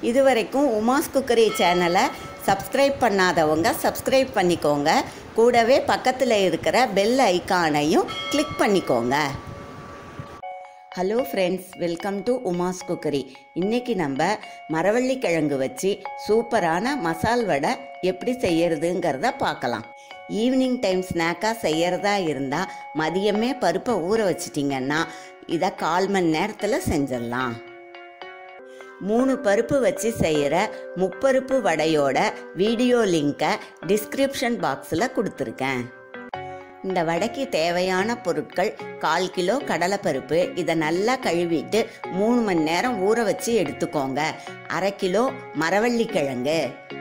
இதுவரைக்கும் உமாஸ் குக்கரி சேனலை சப்ஸ்கிரைப் பண்ணாதவங்க சப்ஸ்கிரைப் பண்ணிக்கோங்க கூடவே பக்கத்தில் இருக்கிற பெல் ஐகானையும் கிளிக் பண்ணிக்கோங்க hello friends welcome to Uma's cookery இன்றைக்கி நம்ம மரவள்ளி கிழங்கு வச்சு சூப்பரான மசால் வடை எப்படி செய்யறதுங்கிறத பார்க்கலாம் ஈவினிங் டைம் ஸ்நாக்காக செய்யறதா இருந்தால் மதியமே பருப்பை ஊற வச்சிட்டிங்கன்னா இதை கால் மணி நேரத்தில் செஞ்சிடலாம் மூணு பருப்பு வச்சு செய்கிற முப்பருப்பு வடையோட வீடியோ லிங்கை டிஸ்கிரிப்ஷன் பாக்ஸில் கொடுத்துருக்கேன் இந்த வடைக்கு தேவையான பொருட்கள் கால் கிலோ கடலைப்பருப்பு இதை நல்லா கழுவிட்டு மூணு மணி நேரம் ஊற வச்சு எடுத்துக்கோங்க அரை கிலோ மரவள்ளி கிழங்கு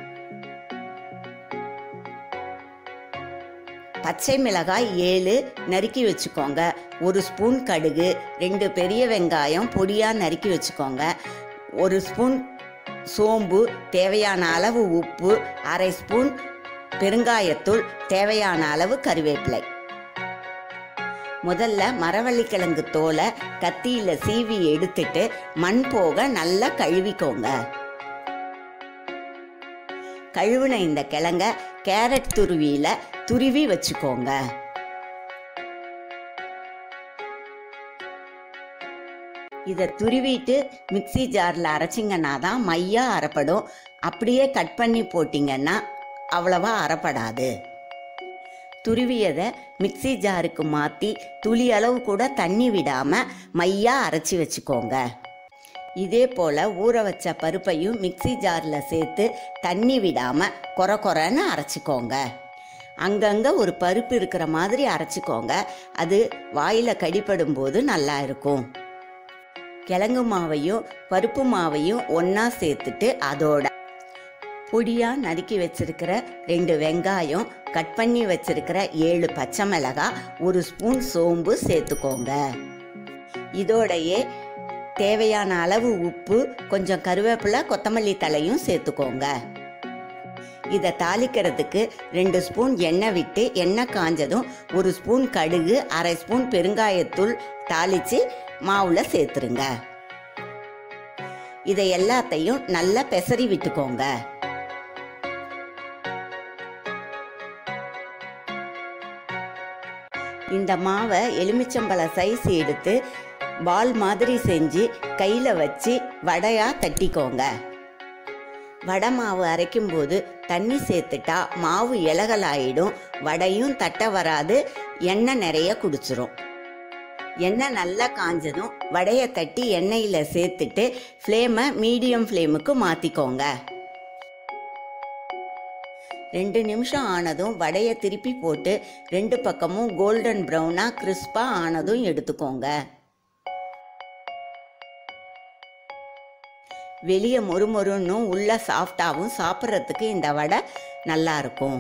பச்சை மிளகாய் ஏழு நறுக்கி வச்சுக்கோங்க ஒரு ஸ்பூன் கடுகு ரெண்டு பெரிய வெங்காயம் பொடியாக நறுக்கி வச்சுக்கோங்க ஒரு ஸ்பூன் சோம்பு தேவையான அளவு உப்பு அரை ஸ்பூன் பெருங்காயத்தூள் தேவையான அளவு கருவேப்பிலை முதல்ல மரவள்ளிக்கிழங்கு தோலை கத்தியில் சீவி எடுத்துட்டு மண் போக நல்லா கழுவிக்கோங்க கழுவின இந்த கிழங்க கேரட் துருவியில துருவி வச்சுக்கோங்க இதை துருவிட்டு மிக்சி ஜாரில் அரைச்சிங்கன்னா தான் மையா அரைப்படும் அப்படியே கட் பண்ணி போட்டிங்கன்னா அவ்வளவா அரைப்படாது துருவியதை மிக்சி ஜாருக்கு மாற்றி துளி அளவு கூட தண்ணி விடாமல் மையா அரைச்சி வச்சுக்கோங்க இதே போல் ஊற வச்ச பருப்பையும் மிக்சி ஜாரில் சேர்த்து தண்ணி விடாமல் கொர கொரன்னு அரைச்சிக்கோங்க அங்கங்கே ஒரு பருப்பு இருக்கிற மாதிரி அரைச்சிக்கோங்க அது வாயில் கடிப்படும் போது நல்லா இருக்கும் கிழங்கு மாவையும் பருப்பு மாவையும் ஒன்றா சேர்த்துட்டு அதோட பொடியாக நறுக்கி வச்சிருக்கிற ரெண்டு வெங்காயம் கட் பண்ணி வச்சிருக்கிற ஏழு பச்சை மிளகாய் ஒரு ஸ்பூன் சோம்பு சேர்த்துக்கோங்க இதோடையே தேவையான அளவு உப்பு கொஞ்சம் கருவேப்பிலை கொத்தமல்லி தலையும் சேர்த்துக்கோங்க இதை தாளிக்கிறதுக்கு ரெண்டு ஸ்பூன் எண்ணெய் விட்டு எண்ணெய் காஞ்சதும் ஒரு ஸ்பூன் கடுகு அரை ஸ்பூன் பெருங்காயத்தூள் தாளித்து மாவில் சேர்த்துருங்க இதை எல்லாத்தையும் நல்லா பெசரி விட்டுக்கோங்க இந்த மாவை எலுமிச்சம்பழ சைஸ் எடுத்து பால் மாதிரி செஞ்சு கையில் வச்சு வடையாக தட்டிக்கோங்க வடை மாவு அரைக்கும் போது தண்ணி சேர்த்துட்டா மாவு இலகலாயிடும் வடையும் தட்ட வராது எண்ணெய் நிறைய குடிச்சிரும் எண்ணெய் நல்லா காஞ்சதும் வடையை தட்டி எண்ணெயில் சேர்த்துட்டு ஃப்ளேமை மீடியம் ஃப்ளேமுக்கு மாற்றிக்கோங்க ரெண்டு நிமிஷம் ஆனதும் வடையை திருப்பி போட்டு ரெண்டு பக்கமும் கோல்டன் ப்ரௌனாக கிறிஸ்பாக ஆனதும் எடுத்துக்கோங்க வெளியே மொறுமொறுன்னும் உள்ள சாஃப்டாகவும் சாப்பிட்றதுக்கு இந்த வடை நல்லா இருக்கும்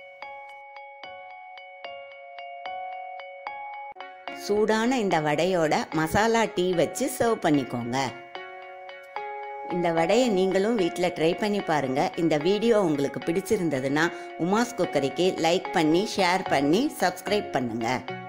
சூடான இந்த வடையோட மசாலா டீ வச்சு சர்வ் பண்ணிக்கோங்க இந்த வடையை நீங்களும் வீட்டில் ட்ரை பண்ணி பாருங்கள் இந்த வீடியோ உங்களுக்கு பிடிச்சிருந்ததுன்னா உமாஸ் குக்கரிக்கு லைக் பண்ணி ஷேர் பண்ணி சப்ஸ்கிரைப் பண்ணுங்கள்